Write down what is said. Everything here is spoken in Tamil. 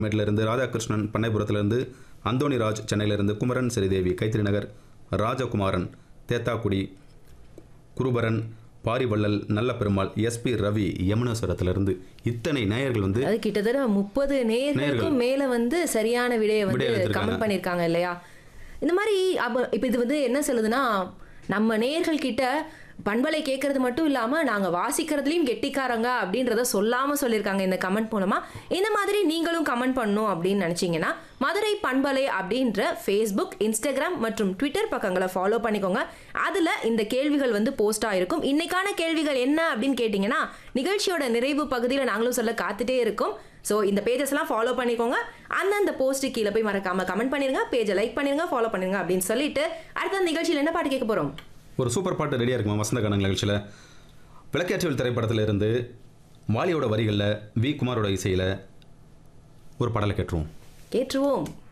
மேட்டிலிருந்து ராதாகிருஷ்ணன் பண்ணைபுரத்திலிருந்து அந்தோணிராஜ் சென்னையிலிருந்து குமரன் ஸ்ரீதேவி கைத்திரி நகர் ராஜகுமாரன் தேத்தாக்குடி குருபரன் பாரிவள்ளல் நல்ல பெருமாள் எஸ்பி ரவி யமுனேஸ்வரத்திலிருந்து இத்தனை நேயர்கள் வந்து அது கிட்டத்தட்ட முப்பது நேயர்களுக்கும் மேல வந்து சரியான விடையை வந்து விடை எடுத்திருக்காங்க. கமெண்ட் பண்ணிருக்காங்க இல்லையா இந்த மாதிரி அப்ப இப்ப இது வந்து என்ன சொல்லுதுன்னா நம்ம நேயர்கள் கிட்ட பண்பலை கேட்கறது மட்டும் இல்லாம நாங்க வாசிக்கிறதுலயும் கெட்டிக்காரங்க அப்படின்றத சொல்லாம சொல்லியிருக்காங்க இந்த கமெண்ட் மூலமா இந்த மாதிரி நீங்களும் கமெண்ட் பண்ணணும் அப்படின்னு நினைச்சீங்கன்னா மதுரை பண்பலை அப்படின்ற ஃபேஸ்புக் இன்ஸ்டாகிராம் மற்றும் ட்விட்டர் பக்கங்களை ஃபாலோ பண்ணிக்கோங்க அதுல இந்த கேள்விகள் வந்து போஸ்ட் ஆயிருக்கும் இன்னைக்கான கேள்விகள் என்ன அப்படின்னு கேட்டிங்கன்னா நிகழ்ச்சியோட நிறைவு பகுதியில் நாங்களும் சொல்ல காத்துட்டே இருக்கோம் ஸோ இந்த பேஜஸ் எல்லாம் ஃபாலோ பண்ணிக்கோங்க அந்தந்த போஸ்ட் கீழே போய் மறக்காம கமெண்ட் பண்ணிருங்க பேஜை லைக் பண்ணிருங்க ஃபாலோ பண்ணிருங்க அப்படின்னு சொல்லிட்டு அடுத்த நிகழ்ச்சியில் என்ன பாட்டு கேட்க போறோம் ஒரு சூப்பர் பாட்டு ரெடியாக இருக்குமா வசந்த கணங்கள் நிகழ்ச்சியில் விளக்கேற்றல் திரைப்படத்தில் இருந்து வாலியோட வரிகளில் வி குமாரோட இசையில் ஒரு பாடலை கேட்டுருவோம் கேட்டுருவோம்